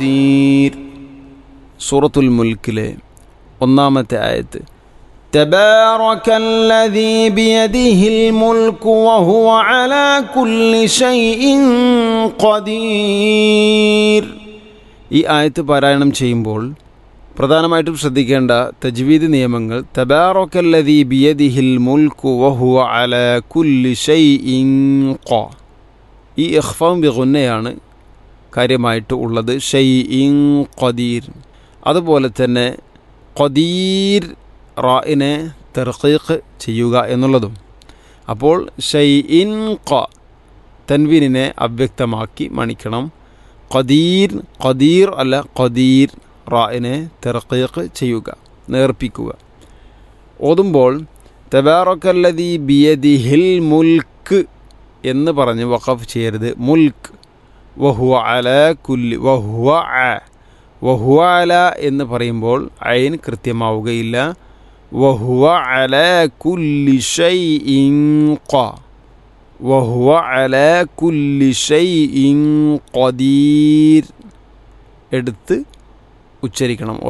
ഖദീർ സൂറത്തുൽ മുൽക്കിലെ ഒന്നാമത്തെ ആയത്ത് تبارك الذي بيده الملك وهو على كل شيء قدير ഈ ആയത്ത് പാരായണം ചെയ്യുമ്പോൾ പ്രധാനമായിട്ടും ശ്രദ്ധിക്കേണ്ട തജ്വീദ് നിയമങ്ങൾ തബാറക്കല്ലദീ ബിയദിഹിൽ മുൽക്കു വഹുവ അല കുല്ലി ഷൈഇൻ ഖ ഈ ഇഖ്ഫാം ബിഗുന്നയാണ് കാര്യമായിട്ട് ഉള്ളത് ഷൈഇൻ ഖദീർ അതുപോലെ തന്നെ ഖദീർ റായിനെ തെർഖീഖ് ചെയ്യുക എന്നുള്ളതും അപ്പോൾ ഷൈഇൻ ഖ തൻവീനിനെ അവ്യക്തമാക്കി മണിക്കണം ഖദീർ ഖദീർ അല്ല ഖദീർ റായിനെ തെർഖീഖ് ചെയ്യുക നേർപ്പിക്കുക ഓതുമ്പോൾ തബാറക്കല്ലതി ബിയദിഹിൽ മുൽക്ക് എന്ന് പറഞ്ഞ് വഖഫ് ചെയ്യരുത് മുൽക്ക് വഹുവ അല കുല്ലി വഹുവ അ വഹുവ അല എന്ന് പറയുമ്പോൾ അയിൻ കൃത്യമാവുകയില്ല വഹുവ അല കുല്ലി ഷൈഇൻ ഖ വഹുവ അല കുല്ലി ഷൈഇൻ ഖദീർ എടുത്ത് ഉച്ചരിക്കണം